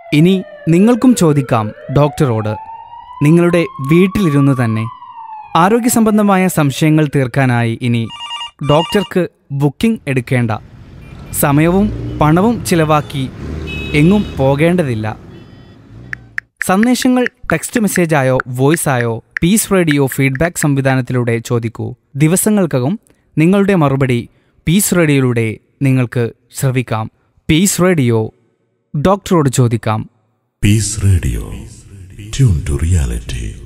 ഇനി നിങ്ങൾക്കും ചോദിക്കാം ഡോക്ടറോട് നിങ്ങളുടെ വീട്ടിലിരുന്ന് തന്നെ ആരോഗ്യ സംബന്ധമായ സംശയങ്ങൾ തീർക്കാനായി ഇനി ഡോക്ടർക്ക് ബുക്കിംഗ് എടുക്കേണ്ട സമയവും പണവും ചിലവാക്കി എങ്ങും പോകേണ്ടതില്ല സന്ദേശങ്ങൾ ടെക്സ്റ്റ് മെസ്സേജായോ വോയിസ് ആയോ പീസ് റേഡിയോ ഫീഡ്ബാക്ക് സംവിധാനത്തിലൂടെ ചോദിക്കൂ ദിവസങ്ങൾക്കകം നിങ്ങളുടെ മറുപടി പീസ് റേഡിയോയിലൂടെ നിങ്ങൾക്ക് ശ്രവിക്കാം പീസ് റേഡിയോ ഡോക്ടറോട് ചോദിക്കാം Peace Radio. Tune to reality.